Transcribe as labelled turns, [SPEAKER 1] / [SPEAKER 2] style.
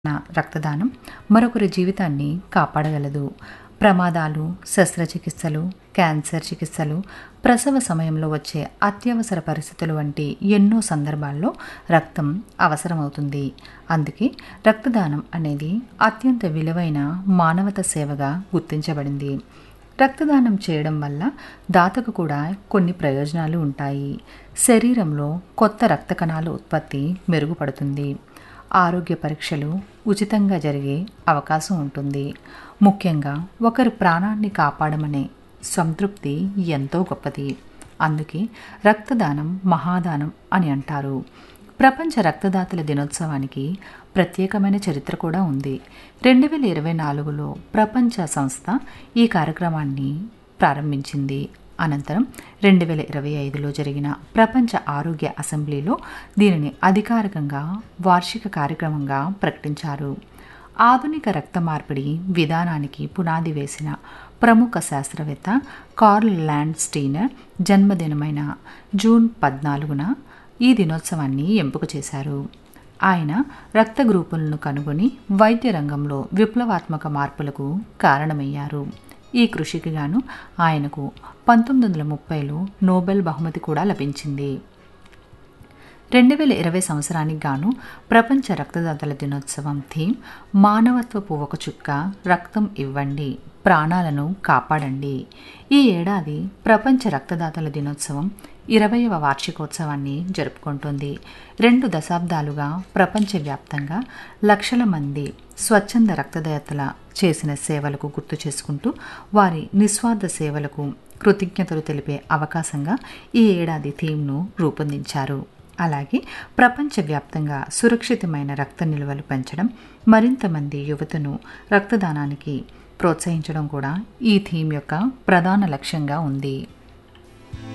[SPEAKER 1] నా రక్తదానం మరొకరి జీవితాన్ని కాపాడగలదు ప్రమాదాలు శస్త్రచికిత్సలు క్యాన్సర్ చికిత్సలు ప్రసవ సమయంలో వచ్చే అత్యవసర పరిస్థితులు వంటి ఎన్నో సందర్భాల్లో రక్తం అవసరమవుతుంది అందుకే రక్తదానం అనేది అత్యంత విలువైన మానవత సేవగా గుర్తించబడింది రక్తదానం చేయడం వల్ల దాతకు కూడా కొన్ని ప్రయోజనాలు ఉంటాయి శరీరంలో కొత్త రక్త కణాల ఉత్పత్తి మెరుగుపడుతుంది ఆరోగ్య పరీక్షలు ఉచితంగా జరిగే అవకాశం ఉంటుంది ముఖ్యంగా ఒకరి ప్రాణాన్ని కాపాడమనే సంతృప్తి ఎంతో గొప్పది అందుకే రక్తదానం మహాదానం అని అంటారు ప్రపంచ రక్తదాతల దినోత్సవానికి ప్రత్యేకమైన చరిత్ర కూడా ఉంది రెండు వేల ఇరవై నాలుగులో ప్రపంచ సంస్థ ఈ కార్యక్రమాన్ని ప్రారంభించింది అనంతరం రెండు వేల ఇరవై ఐదులో జరిగిన ప్రపంచ ఆరోగ్య అసెంబ్లీలో దీనిని అధికారికంగా వార్షిక కార్యక్రమంగా ప్రకటించారు ఆధునిక రక్త మార్పిడి విధానానికి పునాది వేసిన ప్రముఖ శాస్త్రవేత్త కార్ల్ ల్యాండ్ స్టీనర్ జన్మదినమైన జూన్ పద్నాలుగున ఈ దినోత్సవాన్ని ఎంపిక చేశారు ఆయన రక్త గ్రూపులను కనుగొని వైద్య రంగంలో విప్లవాత్మక మార్పులకు కారణమయ్యారు ఈ కృషికి గాను ఆయనకు పంతొమ్మిది వందల ముప్పైలో నోబెల్ బహుమతి కూడా లభించింది రెండు వేల ఇరవై సంవత్సరానికి గాను ప్రపంచ రక్తదాతల దినోత్సవం థీమ్ మానవత్వపు ఒక చుక్క రక్తం ఇవ్వండి ప్రాణాలను కాపాడండి ఈ ఏడాది ప్రపంచ రక్తదాతల దినోత్సవం ఇరవయవ వార్షికోత్సవాన్ని జరుపుకుంటుంది రెండు దశాబ్దాలుగా ప్రపంచవ్యాప్తంగా లక్షల మంది స్వచ్ఛంద రక్తదాతల చేసిన సేవలకు గుర్తు చేసుకుంటూ వారి నిస్వార్థ సేవలకు కృతజ్ఞతలు తెలిపే అవకాశంగా ఈ ఏడాది థీమ్ను రూపొందించారు అలాగే ప్రపంచవ్యాప్తంగా సురక్షితమైన రక్త నిల్వలు పెంచడం మరింత మంది యువతను రక్తదానానికి ప్రోత్సహించడం కూడా ఈ థీమ్ యొక్క ప్రధాన లక్ష్యంగా ఉంది